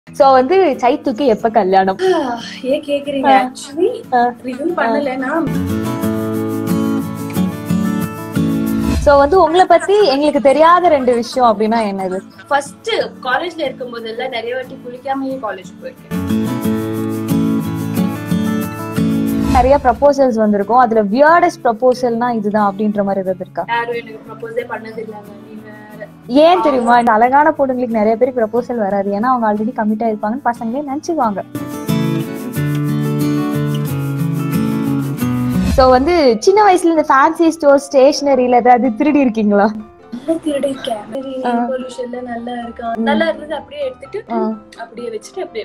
So வந்து சைத்துக்கு எப்ப கல்யாணம் ஏன் கேக்குறீங்க ஆக்சுவலி இதுவும் பண்ணல நான் சோ வந்து உங்களை பத்தி எங்களுக்கு தெரியாத ரெண்டு விஷயம் அப்படின்னா என்னது ஃபர்ஸ்ட் காலேஜ்ல இருக்கும் போதெல்லாம் நிறைய வாட்டி குளிக்காமயே காலேஜ் போயிருக்கேன் நிறைய ப்ரப்போசல்ஸ் வந்திருக்கும் அதுல வியர்டஸ்ட் ப்ரப்போசல்னா இதுதான் அப்படின்ற மாதிரி ஏதாவது இருக்கா யாரும் எனக்கு ப்ரப்போஸே பண்ணது இல்லைங்க நீ வேற ஏன் தெரியுமா இந்த அழகான பொண்ணுங்களுக்கு நிறைய பேர் ப்ரப்போசல் வராது ஏன்னா அவங்க ஆல்ரெடி கமிட் ஆயிருப்பாங்கன்னு பசங்களே நினைச்சுக்குவாங்க சோ வந்து சின்ன வயசுல இந்த ஃபேன்சி ஸ்டோர் ஸ்டேஷனரியில ஏதாவது திருடி இருக்கீங்களா நல்லா திருடி இருக்கேன் பொல்யூஷன்ல நல்லா இருக்கா நல்லா இருந்தது அப்படியே எடுத்துட்டு அப்படியே வச்சுட்டு அப்படியே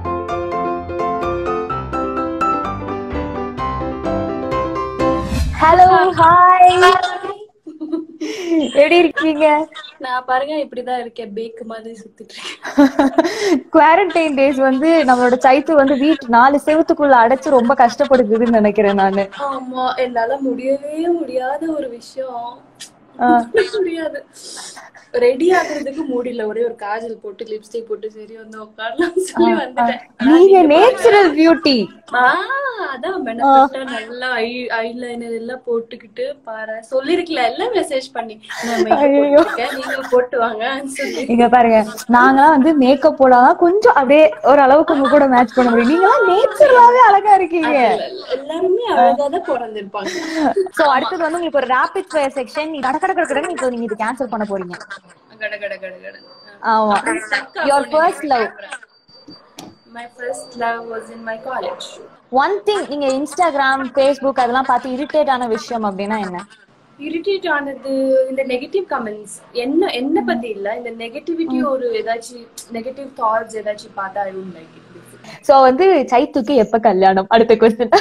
ஹலோ ஹாய் எப்படி இருக்கீங்க நான் பாருங்க இப்படிதான் இருக்கேன் பேக் மாதிரி சுத்திட்டு இருக்கேன் குவாரண்டைன் டேஸ் வந்து நம்மளோட சைத்து வந்து வீட்டு நாலு செவத்துக்குள்ள அடைச்சு ரொம்ப கஷ்டப்படுதுன்னு நினைக்கிறேன் நானு ஆமா என்னால முடியவே முடியாத ஒரு விஷயம் முடியாது ரெடி ஆகுறதுக்கு முடியல ஒரே ஒரு காஜல் போட்டு லிப்ஸ்டிக் போட்டு சரி வந்து உட்காரலாம் சொல்லி வந்துட்டேன் நீங்க நேச்சுரல் பியூட்டி ஆஹ் அதான் பெனஃபிட்டா நல்லா ஐ ஐலைனர் எல்லாம் போட்டுக்கிட்டு பாரு சொல்லிருக்கல எல்லாம் மெசேஜ் பண்ணி நான் makeup போட்டிருக்கேன், நீங்க போட்டு வாங்க சொல்லி இங்க பாருங்க நாங்களாம் வந்து மேக்கப் போடாதான் கொஞ்சம் அப்படியே ஒரு அளவுக்கு உங்க கூட மேட்ச் பண்ண முடியும் நீங்களாம் நேச்சுரலாவே அழகா இருக்கீங்க எல்லாருமே அழகா தான் பிறந்திருப்பாங்க சோ அடுத்தது வந்து உங்களுக்கு ஒரு ரேபிட் ஃபயர் செக்ஷன் நீ கட கட கட கடன்னு இப்போ நீங்க இது கேன்சல் பண்ண போறீங்க கட கட கட கட ஆமா your first love My first love was in my college. One thing நீங்க இன்ஸ்டாகிராம் ஃபேஸ்புக் அதெல்லாம் பார்த்து இரிட்டேட் ஆன விஷயம் அப்படின்னா என்ன இரிட்டேட் ஆனது இந்த நெகட்டிவ் கமெண்ட்ஸ் என்ன என்ன பத்தி இல்ல இந்த நெகட்டிவிட்டி ஒரு ஏதாச்சும் நெகட்டிவ் தாட்ஸ் ஏதாச்சும் பார்த்தா I would like it so வந்து சைத்துக்கு எப்ப கல்யாணம் அடுத்த கொஸ்டின்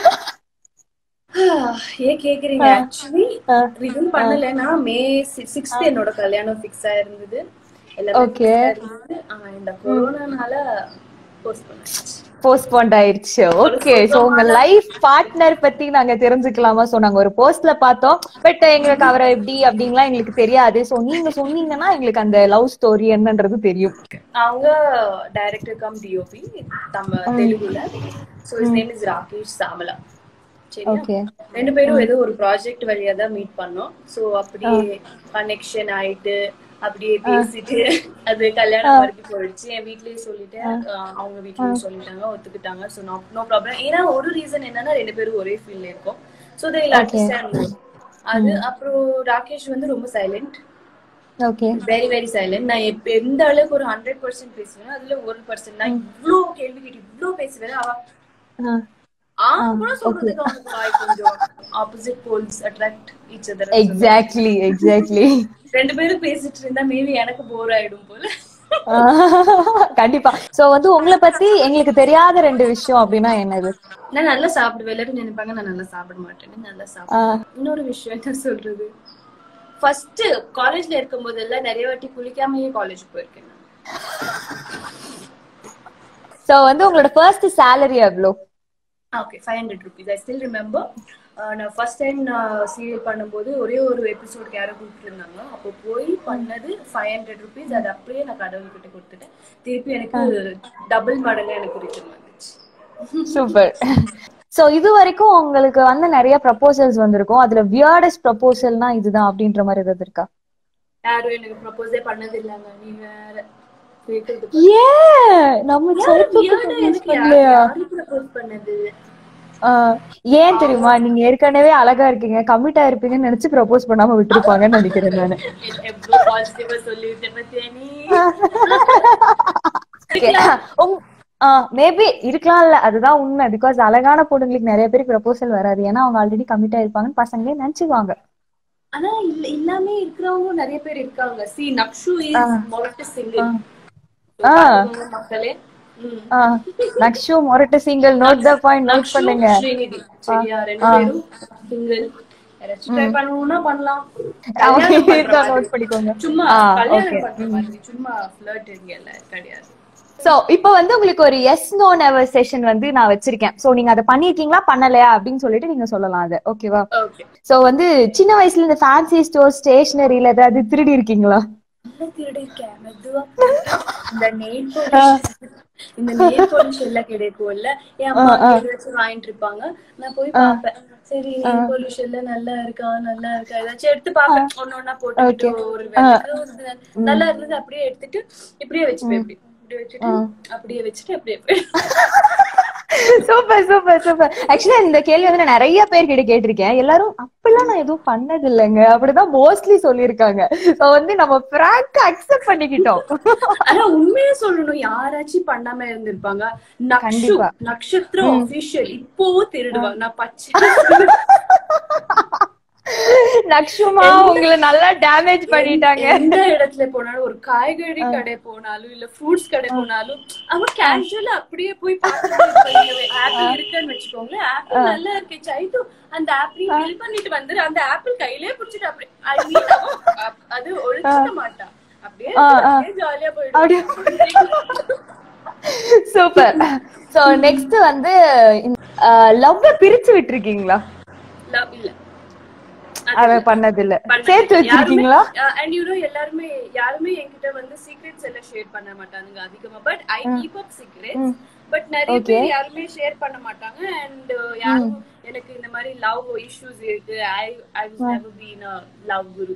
ஏன் கேக்குறீங்க ஆக்சுவலி இதுவும் பண்ணல நான் மே சிக்ஸ்த் என்னோட கல்யாணம் ஃபிக்ஸ் ஆயிருந்தது எல்லாமே Okay. fix ஆயிருந்தது. ஆனா இந்த கொரோனானால போஸ்ட் பண்ணாச்சு போஸ்ட்போண்ட் ஆயிருச்சு ஓகே சோ உங்க லைஃப் பார்ட்னர் பத்தி நாங்க தெரிஞ்சுக்கலாமா சோ நாங்க ஒரு போஸ்ட்ல பார்த்தோம் பட் எங்களுக்கு அவரை எப்படி அப்படின்லாம் எங்களுக்கு தெரியாது சோ நீங்க சொன்னீங்கன்னா எங்களுக்கு அந்த லவ் ஸ்டோரி என்னன்றது தெரியும் அவங்க டைரக்டர் கம் டிஓபி நம்ம தெலுங்குல so his name is Rakesh Samala சரியா ஓகே ரெண்டு பேரும் ஏதோ ஒரு ப்ராஜெக்ட் வழியா தான் மீட் பண்ணோம் சோ அப்படியே கனெக்ஷன் ஆயிட்டு அப்படியே பேசிட்டு அது கல்யாணம் வரைக்கும் போயிடுச்சு என் வீட்லயே சொல்லிட்டேன் அஹ் அவங்க வீட்லயும் சொல்லிட்டாங்க ஒத்துக்கிட்டாங்க சோ நோ நோ ப்ராப்ளம் ஏன்னா ஒரு ரீசன் என்னன்னா ரெண்டு பேரும் ஒரே ஃபீல்ட்ல இருக்கோம் சோ தே அண்டர்ஸ்டாண்ட் அது அப்புறம் ராகேஷ் வந்து ரொம்ப silent okay very very silent நான் எப்ப எந்த அளவுக்கு ஒரு ஹண்ட்ரட் பர்சன்ட் பேசுவேன் அதுல ஒரு பர்சன்ட் நான் இவ்ளோ கேள்வி கேட்டு இவ்ளோ பேசுவேன் அவ ஆ கூட சொல்றதுக்கு அவனுக்கு வாய் கொஞ்சம் opposite poles attract each other exactly exactly ரெண்டு பேரும் பேசிட்டு இருந்தா மேபி எனக்கு போர் ஆயிடும் போல கண்டிப்பா சோ வந்து உங்களை பத்தி எங்களுக்கு தெரியாத ரெண்டு விஷயம் அப்படின்னா என்னது நான் நல்லா சாப்பிடுவேன் எல்லாரும் நினைப்பாங்க நான் நல்லா சாப்பிட மாட்டேன்னு நல்லா சாப்பிடுவேன் இன்னொரு விஷயம் என்ன சொல்றது ஃபர்ஸ்ட் காலேஜ்ல இருக்கும் போதெல்லாம் நிறைய வாட்டி குளிக்காமயே காலேஜ் போயிருக்கேன் சோ வந்து உங்களோட ஃபர்ஸ்ட் salary எவ்வளோ okay five hundred rupees I still remember நான் ஃபர்ஸ்ட் டைம் நான் சீரியல் பண்ணும்போது ஒரே ஒரு எபிசோடுக்கு யாரோ கூப்பிட்டுருந்தாங்க அப்போ போய் பண்ணது ஃபைவ் ஹண்ட்ரட் ருபீஸ் அது அப்படியே நான் கடவுள்கிட்ட கொடுத்துட்டேன் திருப்பி எனக்கு டபுள் மடங்கு எனக்கு ரிட்டர்ன் வந்துச்சு சூப்பர் சோ இது வரைக்கும் உங்களுக்கு வந்து நிறைய ப்ரப்போசல்ஸ் வந்திருக்கும் அதுல வியர்டஸ்ட் ப்ரப்போசல்னா இதுதான் அப்படின்ற மாதிரி ஏதாவது இருக்கா யாரும் எனக்கு ப்ரப்போஸே பண்ணது இல்லைங்க நீ வேற கேக்குறது ஏன் நம்ம சைத்துக்கு weird ஆ propose எனக்கு யாரு பண்ணலையா யாரு ப்ரப்போஸ் பண்ணது ஆஹ் ஏன் தெரியுமா நீங்க ஏற்கனவே அழகா இருக்கீங்க கமிட் ஆயிருப்பீங்கன்னு நினைச்சு ப்ரப்போஸ் பண்ணாம விட்டுருப்பாங்கன்னு நினைக்கிறேன் நானு எவ்வளவு பாசிட்டிவா சொல்லிவிட்டேன் பத்தியா நீ மேபி இருக்கலாம் இல்ல அதுதான் உண்மை பிகாஸ் அழகான பொண்ணுங்களுக்கு நிறைய பேருக்கு ப்ரப்போசல் வராது ஏன்னா அவங்க ஆல்ரெடி கமிட் ஆயிருப்பாங்கன்னு பசங்களே நினைச்சுக்குவாங்க ஆனா இல்ல இல்லாம இருக்கிறவங்க நிறைய பேர் இருக்காங்க சி நக்ஷு இஸ் மொரட்டு சிங்கிள் மக்களே ம். ஆஹ் நக்ஷு மொரட்டு single note the point note Nakshu, பண்ணுங்க ஸ்ரீநிதி சரியா ரெண்டு பேரும் சிங்கிள் யாராச்சும் ட்ரை பண்ணணும்னா பண்ணலாம் அவங்க கல்யாணம் பண்ற இதான் மாதிரி. note பண்ணிக்கோங்க. சும்மா ஆ, கல்யாணம் okay. பண்ற மாதிரி சும்மா ஃபிளர்ட் இல்ல கிடையாது சோ இப்போ வந்து உங்களுக்கு ஒரு எஸ் நோ நெவர் செஷன் வந்து நான் வச்சிருக்கேன் சோ நீங்க அதை பண்ணிருக்கீங்களா பண்ணலையா அப்படின்னு சொல்லிட்டு நீங்க சொல்லலாம் அதை ஓகேவா ஓகே சோ வந்து சின்ன வயசுல இந்த ஃபேன்சி ஸ்டோர் ஸ்டேஷனரியில ஏதாவது திருடி இருக்கீங்களா நல்லா திருடிருக்கேன் மெதுவா போயிட்டு இந்த நெயில் பாலிஷ் இந்த நெயில் பாலிஷ் எல்லாம் கிடைக்கும்ல என் அம்மா ஏதாச்சும் வாங்கிட்டு இருப்பாங்க நான் போய் பாப்பேன் சரி நெயில் பாலிஷ் எல்லாம் நல்லா இருக்கா நல்லா இருக்கா ஏதாச்சும் எடுத்து பாப்பேன் ஒண்ணு ஒண்ணா போட்டுக்கிட்டு ஒரு விளக்கு, ஒரு இது. நல்லா இருந்தது அப்படியே எடுத்துட்டு இப்படியே வச்சுப்பேன் இப்படி இப்படி வச்சுட்டு அப்படியே வச்சுட்டு அப்படியே போயிடுவேன். சூப்பர் சூப்பர் சூப்பர் ஆக்சுவலா இந்த கேள்வி வந்து நான் நிறைய பேர் கிட்ட கேட்டிருக்கேன் எல்லாரும் அப்பெல்லாம் நான் எதுவும் பண்ணது இல்லைங்க அப்படிதான் மோஸ்ட்லி சொல்லியிருக்காங்க சோ வந்து நம்ம பிராங்க் அக்செப்ட் பண்ணிக்கிட்டோம் ஆனா உண்மையா சொல்லணும் யாராச்சும் பண்ணாம இருந்திருப்பாங்க நக்ஷு கண்டிப்பா. நட்சத்திரம் ஒபிஷியல் இப்போவும் திருடுவாங்க நான் பச்சை நக்ஷுமா உங்களை நல்லா டேமேஜ் பண்ணிட்டாங்க எந்த இடத்துல போனாலும் ஒரு காய்கறி கடை போனாலும் இல்ல ஃப்ரூட்ஸ் கடை போனாலும் அவங்க கேஷுவலா அப்படியே போய் ஆப்பிள் இருக்குன்னு வச்சுக்கோங்களேன் ஆப்பிள் நல்லா இருக்கு சைத்து அந்த ஆப்பிள் ஃபில் பண்ணிட்டு வந்துரு அந்த ஆப்பிள் கையிலே புடிச்சிட்டு அப்படியே I mean, அவ அப்- அது ஒழிச்சிக்க மாட்டான் அப்படியே ஜாலியா அப்படியே. போயிடும் சூப்பர் சோ நெக்ஸ்ட் வந்து லவ் பிரிச்சு விட்டுருக்கீங்களா Love இல்ல அத பண்ணது இல்ல சேர்த்து வச்சிருக்கீங்களா அண்ட் யூ நோ எல்லாருமே யாருமே என்கிட்ட வந்து சீக்ரெட்ஸ் எல்லாம் ஷேர் பண்ண மாட்டாங்க அதிகமா but I keep up secrets but நிறைய பேர் யாருமே ஷேர் பண்ண மாட்டாங்க அண்ட் யாரும் எனக்கு இந்த மாதிரி லவ் இஷ்யூஸ் இருக்கு I I was never been a love guru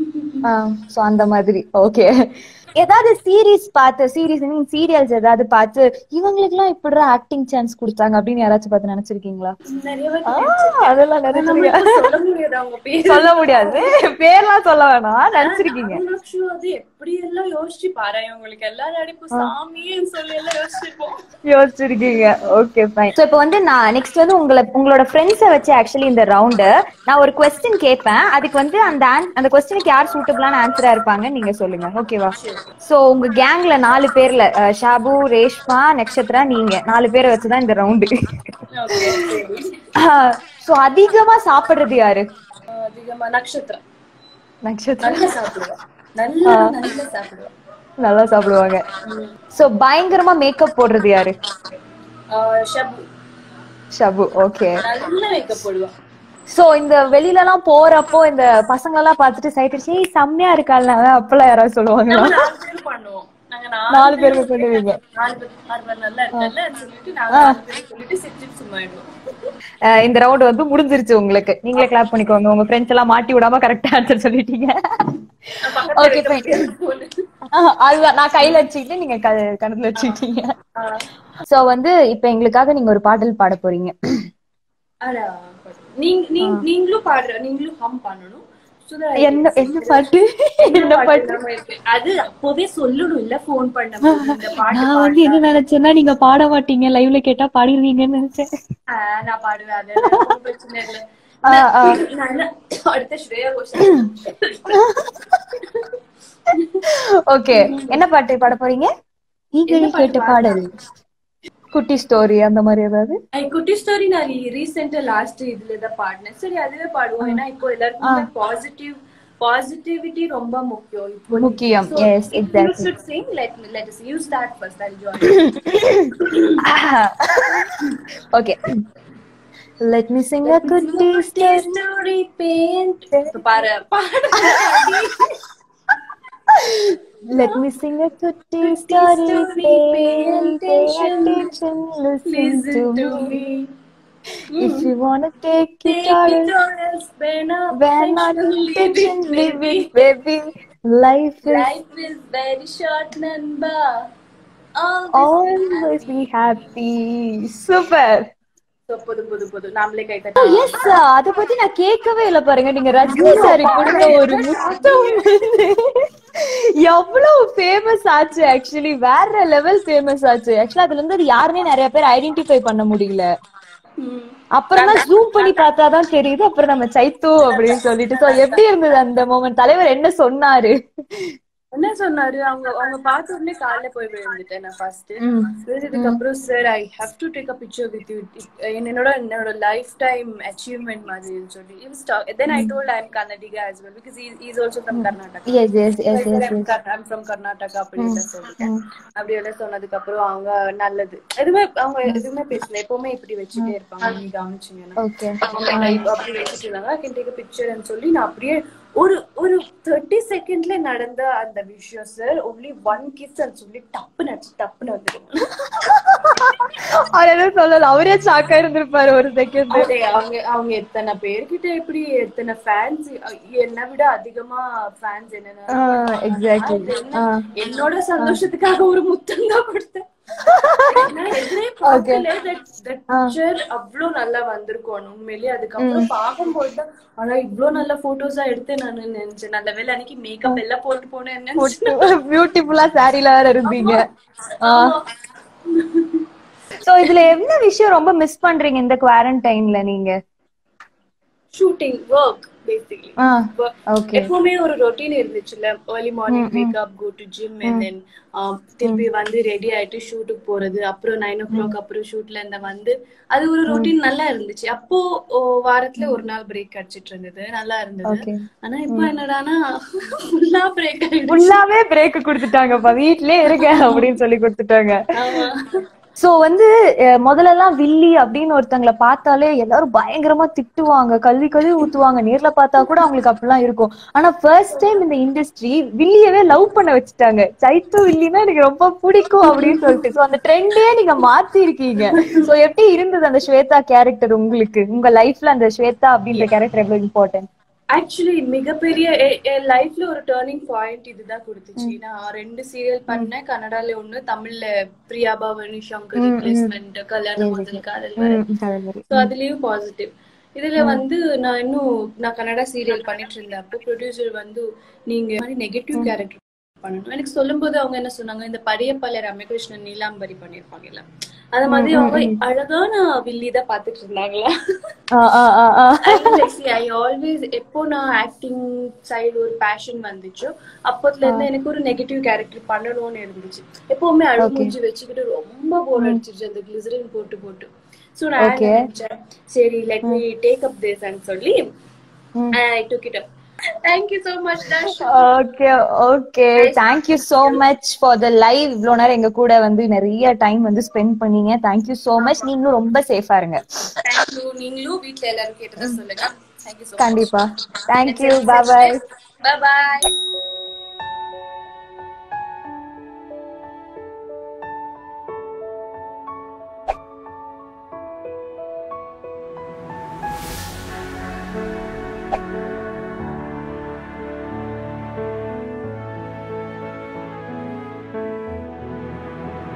so அந்த மாதிரி ஓகே ஏதாவது சீரிஸ் பார்த்து சீரிஸ் சீரியல்ஸ் ஏதாவது பார்த்து இவங்களுக்கு எல்லாம் இப்படி ஆக்டிங் சான்ஸ் கொடுத்தாங்க அப்படின்னு யாராச்சும் பார்த்து நினைச்சிருக்கீங்களா நிறைய பேர் ஆ, அதெல்லாம் நம்ம நினைச்சிருக்கீங்க இப்ப சொல்ல முடியாது அவங்க பேர் சொல்ல முடியாது பேர்லாம் சொல்ல வேணாம் நினைச்சிருக்கீங்க லக்ஷு அது எப்படி எல்லாம் யோசிச்சு பாரு உங்களுக்கு எல்லா நடிப்பு சாமின்னு சொல்லி எல்லாம் யோசிச்சிருப்போம் யோசிச்சிருக்கீங்க ஓகே ஃபைன் சோ இப்போ வந்து நான் நெக்ஸ்ட் வந்து உங்களை உங்களோட ஃப்ரெண்ட்ஸை வச்சு ஆக்சுவலி இந்த ரவுண்டு நான் ஒரு கொஸ்டின் கேட்பேன் அதுக்கு வந்து அந்த an- அந்த கொஸ்டினுக்கு யார் சூட்டபிளான ஆன்சரா இருப்பாங்க நீங்க சொல்லுங்க ஓகேவா சோ உங்க கேங்ல நாலு பேர்ல அஹ், ஷாபு ரேஷ்மா நக்ஷத்ரா நீங்க நாலு பேரை வச்சுதான் இந்த ரவுண்டு ஓகே சோ அதிகமா சாப்பிடுறது யாரு அதிகமா நட்சத்திரம் நக்ஷத்ரா நல்லா சாப்பிடுவேன் நல்லா நல்லா சாப்பிடுவேன் நல்லா சாப்பிடுவாங்க சோ பயங்கரமா மேக்கப் போடுறது யாரு ஆஹ் ஷபு ஷபு ஓகே நல்ல மேக்கப் போடுவான் சோ இந்த வெளியில எல்லாம் போறப்போ இந்த பசங்க எல்லாம் பாத்துட்டு சைட் அடிச்சு "ஏய், செம்மையா இருக்காள் அப்பெல்லாம் யாராவது சொல்லுவாங்களா நாங்க நாலு பேரும் பண்ணுவோம் நாங்க நாலு நாலு பேருக்கு பண்ணுவீங்க நாலு பேர் நாலு பேர் நல்லா இருக்கல சொல்லிட்டு நாங்க நாலு பேரும் சொல்லிட்டு சிரிச்சிட்டு சும்மா ஆயிடுவோம் அஹ் இந்த ரவுண்ட் வந்து முடிஞ்சிருச்சு உங்களுக்கு நீங்களே கிளாப் பண்ணிக்கோங்க உங்க ஃப்ரெண்ட்ஸ் எல்லாம் மாட்டி விடாம கரெக்டா ஆன்சர் சொல்லிட்டீங்க நான் பக்கத்துல Okay, இருக்க fine. phone. அஹ் அதுதான் நான் கையில வச்சுக்கிட்டு நீங்க க- கணத்துல வச்சுக்கிட்டீங்க ஆஹ் சோ வந்து இப்ப எங்களுக்காக நீங்க ஒரு பாடல் பாட போறீங்க அடா, நீங்க நீங்க- நீங்களும் பாடுற நீங்களும் ஹம் பண்ணணும் So that I என்ன can என்ன பாட்டு என்ன என்ன பாட்டு பாட்டு இல்லாம இருக்கு. அது அப்போவே சொல்லணும் இல்ல போன் பண்ண போது இந்த பாட்டு நான் வந்து என்ன நினைச்சேன்னா நீங்க பாட மாட்டீங்க லைவ்ல கேட்டா பாடிடுவீங்கன்னு நினைச்சேன் ஆஹ் நான் பாடுவேன் அது ஒண்ணும் பிரச்சனை இல்ல ஆ, ஆ. நான் என்ன- அடுத்த ஸ்ரேயா கோஷல் ஓகே என்ன பாட்டு பாட போறீங்க நீங்கள் கேட்ட பாடல் குட்டி ஸ்டோரி அந்த மாதிரி ஏதாவது ஐ குட்டி ஸ்டோரி நான் ரீசெண்டா லாஸ்ட் இதுல தான் பாடினேன் சரி அதுவே பாடுவோம் ஏன்னா இப்போ எல்லாருக்குமே பாசிட்டிவ் பாசிட்டிவிட்டி ரொம்ப முக்கியம் இப்போ முக்கியம் yes exactly should sing let me let us you start first i'll join okay let me sing a குட்டி ஸ்டோரி story paint இப்ப பாரு பாடு Let me sing a kutti story. story, Pay pay attention, attention, listen, listen to, to me. me If you wanna take it take all, it or else when I'm when not attention, live it, baby. Life is life is very short namba always always be happy. Super. So, புது புது புது நாமளே கை தட்டி S அத பத்தி நான் கேட்கவே இல்ல பாருங்க நீங்க ரஜினி சாரி கொடுத்த ஒரு முத்தம் வந்து எவ்வளவு ஃபேமஸ் ஆச்சு ஆக்சுவலி வேற லெவல் ஃபேமஸ் ஆச்சு ஆக்சுவலா அதுல இருந்து அது யாருன்னே நிறைய பேர் ஐடென்டிஃபை பண்ண முடியல ம். அப்புறம் தான் ஜூம் பண்ணி பார்த்தாதான் தெரியுது அப்புறம் நம்ம சைத்து அப்படின்னு சொல்லிட்டு சோ எப்படி இருந்தது அந்த மோமெண்ட் தலைவர் என்ன சொன்னாரு என்ன சொன்னாரு அவங்க அவங்க பார்த்த உடனே காலைல போய் விழுந்துட்டேன் நான் ஃபர்ஸ்ட் ம். விழுந்ததுக்கு அப்புறம் sir I have to take a picture with you என்னோட என்னோட லைஃப் டைம் அச்சீவ்மெண்ட் மாதிரின்னு சொல்லி then I told I am Karnataka as well because he he is also from Karnataka yes yes yes yes I'm from Karnataka அப்படின்னு சொல்லிட்டேன் அப்படி எல்லாம் சொன்னதுக்கு அப்புறம் அவங்க நல்லது எதுவுமே அவங்க எதுவுமே பேசல எப்பவுமே இப்படி வச்சுட்டே இருப்பாங்க நீங்க கவனிச்சீங்கன்னா ஓகே அவங்க like அப்படி வச்சுட்டு இருந்தாங்க ஐ கேன் டேக் பிக்சர்னு சொல்லி நான் அப்படியே ஒரு ஒரு தேர்ட்டி செகண்ட்ல நடந்த அந்த விஷயம் சார் ஒன்லி ஒன் கிஸ் சொல்லி டப்பு நடிச்சு டப்புன்னு வந்துடும் அவர் எதுவும் சொல்லல அவரே ஷாக்கா இருந்திருப்பாரு ஒரு செகண்ட் அதே, அவங்க அவங்க எத்தனை பேர்கிட்ட எப்படி எத்தனை ஃபேன்ஸ் என்னை விட அதிகமா ஃபேன்ஸ் என்னன்னா எக்ஸாக்ட்லி அது என்ன, என்னோட சந்தோஷத்துக்காக ஒரு முத்தம் தான் கொடுத்தேன் நான் எதிரே பார்க்கல that- that picture அவ்வளவு நல்லா வந்திருக்கும் உண்மையிலேயே அதுக்கப்புறம் பார்க்கும்போது தான் ஆனா இவ்ளோ நல்ல போட்டோஸா எடுத்து நான் நினைச்சேன் நல்ல வேளை அன்னைக்கு மேக்கப் எல்லாம் போட்டு போனேன் நினைச்சேன் பியூட்டிஃபுல்லா சாரில வேற இருந்தீங்க சோ இதுல என்ன விஷயம் ரொம்ப மிஸ் பண்றீங்க இந்த குவாரண்டைன்ல நீங்க ஷூட்டிங் ஒர்க் பேசிக்கலி ஓகே எப்பவுமே ஒரு ரொட்டீன் இருந்துச்சுல்ல early morning wake up go to gym and then திருப்பி வந்து ரெடி ஆயிட்டு ஷூட்டுக்கு போறது அப்புறம் நைன் ஓ கிளாக் அப்புறம் ஷூட்ல இருந்து வந்து அது ஒரு ரொட்டீன் நல்லா இருந்துச்சு அப்போ ஓ, வாரத்துல ஒரு நாள் பிரேக் கிடைச்சிட்டு இருந்தது நல்லா இருந்தது ஓகே ஆனா இப்போ என்னடானா ஃபுல்லா பிரேக் ஆயிடுச்சு ஃபுல்லாவே பிரேக் கொடுத்துட்டாங்கப்பா வீட்லயே இருங்க அப்படின்னு சொல்லி கொடுத்துட்டாங்க ஆமா. சோ வந்து அஹ், முதல்ல எல்லாம் வில்லி அப்படின்னு ஒருத்தங்களை பார்த்தாலே எல்லாரும் பயங்கரமா திட்டுவாங்க கல்வி கல்வி ஊத்துவாங்க நேர்ல பார்த்தா கூட அவங்களுக்கு அப்படிலாம் இருக்கும் ஆனா ஃபர்ஸ்ட் டைம் இந்த இண்டஸ்ட்ரி வில்லியவே லவ் பண்ண வச்சுட்டாங்க சைத்து வில்லினா எனக்கு ரொம்ப பிடிக்கும் அப்படின்னு சொல்லிட்டு சோ அந்த ட்ரெண்டே நீங்க மாத்தி இருக்கீங்க சோ எப்படி இருந்தது அந்த ஸ்வேதா கேரக்டர் உங்களுக்கு உங்க லைஃப்ல அந்த ஸ்வேதா அப்படின்ற கேரக்டர் எவ்வளவு இம்பார்ட்டன்ட் ஆக்சுவலி மிகப்பெரிய எ- என் லைஃப்ல ஒரு டேர்னிங் பாயிண்ட் இதுதான் கொடுத்துச்சு நான் ரெண்டு சீரியல் பண்ணேன் கன்னடால ஒண்ணு தமிழ்ல பிரியா பவானி சங்கர் ரிப்ளேஸ்மெண்ட் கல்யாணம் முதல் காதல் வரை ஸோ அதுலயும் பாசிட்டிவ் இதுல வந்து நான் இன்னும் நான் கன்னடா சீரியல் பண்ணிட்டு இருந்தேன் அப்போ ப்ரொடியூசர் வந்து நீங்க இந்த மாதிரி நெகட்டிவ் கேரக்டர் பண்ணணும் எனக்கு சொல்லும்போது அவங்க என்ன சொன்னாங்க இந்த படையப்பாளைய ரமகிருஷ்ணன் நீலாம்பரி பண்ணிருப்பாங்கல்ல அந்த மாதிரி அவங்க அழகான வில்லி தான் பாத்துட்டு இருந்தாங்களா ஐ ஆல்வேஸ் எப்போ நான் ஆக்டிங் சைடு ஒரு பேஷன் வந்துச்சோ அப்போதுல இருந்து எனக்கு ஒரு நெகட்டிவ் கேரக்டர் பண்ணணும்னு இருந்துச்சு எப்பவுமே அழுமூஞ்சி வச்சுக்கிட்டு ரொம்ப போர் அடிச்சிருச்சு அந்த கிளிசரின் போட்டு போட்டு சோ நான் நினைச்சேன் சரி let me take up this and சொல்லி I took it up thank you so much தாஷ் okay okay thank you so much for the live இவ்வளவு நேரம் எங்க கூட வந்து நிறைய டைம் வந்து ஸ்பெண்ட் பண்ணீங்க தேங்க் யூ சோ மச் நீங்களும் ரொம்ப சேஃபா இருங்க தேங்க் யூ நீங்களும் வீட்ல எல்லாரும் கேட்டதை சொல்லுங்க தேங்க் யூ சோ கண்டிப்பா thank you bye bye bye